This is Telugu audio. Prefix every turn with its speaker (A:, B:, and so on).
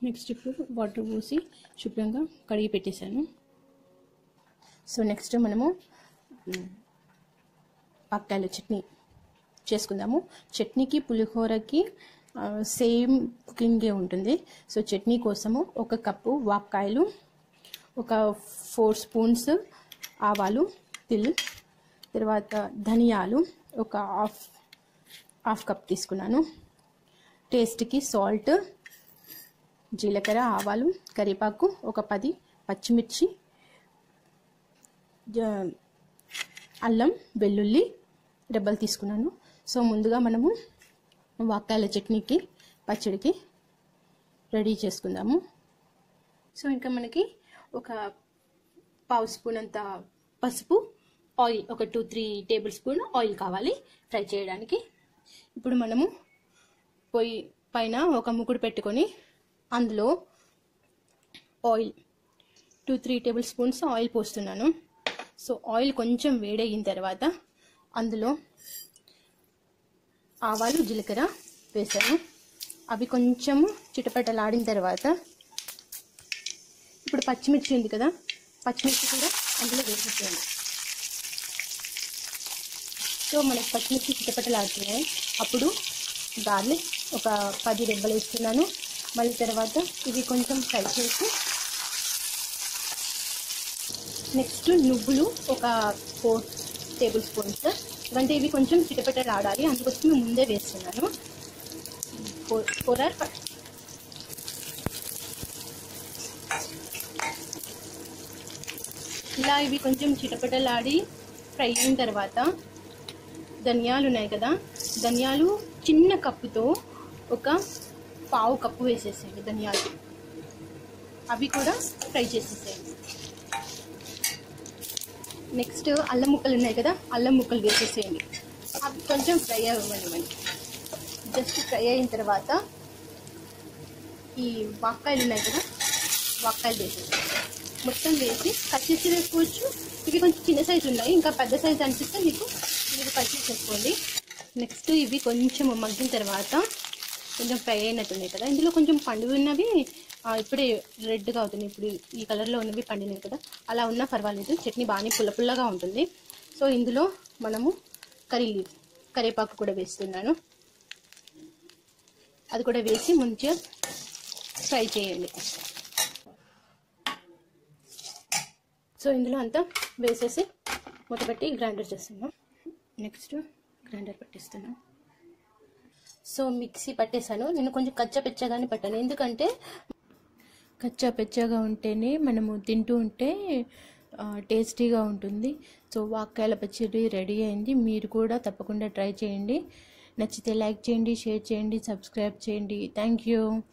A: నెక్స్ట్ ఇప్పుడు వాటర్ పోసి శుభ్రంగా కడిగి పెట్టేశాను సో నెక్స్ట్ మనము మ్, పక్కాయల చట్నీ చేసుకుందాము చట్నీకి పులిహోరకి ఆ, సేమ్ కుకింగే ఉంటుంది సో చట్నీ కోసము ఒక కప్పు వాక్కాయలు ఒక ఫోర్ స్పూన్స్ ఆవాలు తిల్ తర్వాత ధనియాలు ఒక హాఫ్ హాఫ్ కప్ తీసుకున్నాను టేస్ట్కి సాల్ట్ జీలకర్ర ఆవాలు కరివేపాకు ఒక పది పచ్చిమిర్చి జ- అల్లం వెల్లుల్లి రెబ్బలు తీసుకున్నాను సో ముందుగా మనము వాక్కాయల చట్నీకి పచ్చడికి రెడీ చేసుకుందాము సో ఇంకా మనకి ఒక పావు స్పూన్ అంత పసుపు ఆయిల్ ఒక two three tablespoon oil కావాలి ఫ్రై చేయడానికి ఇప్పుడు మనము పొయ్యి పైన ఒక ముకుడు పెట్టుకొని అందులో oil two three tablespoons oil పోస్తున్నాను సో ఆయిల్ కొంచెం వేడయిన తర్వాత అందులో ఆవాలు జీలకర్ర వేసాను అవి కొంచెం చిటపటలాడిన తర్వాత ఇప్పుడు పచ్చిమిర్చి ఉంది కదా పచ్చిమిర్చి కూడా అందులో వేసేసేయండి సో మనకి పచ్చిమిర్చి చిటపటలాడుతున్నాయి అప్పుడు గార్లిక్ ఒక పది రెబ్బలు వేస్తున్నాను మళ్ళీ తర్వాత ఇవి కొంచెం ఫ్రై చేసి నెక్స్ట్ నువ్వులు ఒక ఫోర్ టేబుల్ స్పూన్స్ అంటే ఇవి కొంచెం చిటపటలు ఆడాలి అందుకోసం ముందే వేస్తున్నాను ఫోర్ ఫోర్ ఆర్ ఫైవ్ ఇలా ఇవి కొంచెం చిటపటలాడి ఫ్రై అయిన తర్వాత ధనియాలు ఉన్నాయి కదా ధనియాలు చిన్న కప్పుతో ఒక పావు కప్పు వేసేసేయండి ధనియాలు అవి కూడా ఫ్రై చేసేసేయండి నెక్స్ట్ అల్లం ముక్కలు ఉన్నాయి కదా అల్లం ముక్కలు వేసేసేయండి అవి కొంచెం ఫ్రై అవ్వనివ్వండి జస్ట్ ఫ్రై అయిన తర్వాత ఈ వాక్కాయలు ఉన్నాయి కదా వాక్కాయలు వేసేసేయండి మొత్తం వేసి కట్ చేసి వేసుకోవచ్చు ఇవి కొంచెం చిన్న సైజు ఉన్నాయి ఇంకా పెద్ద సైజు అనిపిస్తే మీకు మీరు కట్ చేసేసుకోండి నెక్స్ట్ ఇవి కొంచెం మగ్గిన తర్వాత కొంచెం ఫ్రై అయినట్టున్నాయి కదా ఇందులో కొంచెం పండుగన్నవి ఇప్పుడే రెడ్గా అవుతున్నాయి ఇప్పుడు ఈ కలర్లో ఉన్నవి పండినవి కదా అలా ఉన్నా పర్వాలేదు చట్నీ బాగానే పుల్ల పుల్లగా ఉంటుంది సో ఇందులో మనము కర్రీ లీఫ్ కరివేపాకు కూడా వేస్తున్నాను అది కూడా వేసి మంచిగా ఫ్రై చేయండి సో ఇందులో అంతా వేసేసి మూతపెట్టి గ్రైండర్ చేస్తున్నాం నెక్స్ట్ గ్రైండర్ పట్టిస్తున్నాం సో మిక్సీ పట్టేశాను నేను కొంచెం కచ్చా పెచ్చగానే పట్టాను ఎందుకంటే కచ్చా పెచ్చగా ఉంటేనే మనము తింటూ ఉంటే ఆ, టేస్టీగా ఉంటుంది సో వాక్కాయల పచ్చడి రెడీ అయింది మీరు కూడా తప్పకుండా ట్రై చేయండి నచ్చితే లైక్ చేయండి షేర్ చేయండి సబ్స్క్రైబ్ చేయండి థ్యాంక్ యూ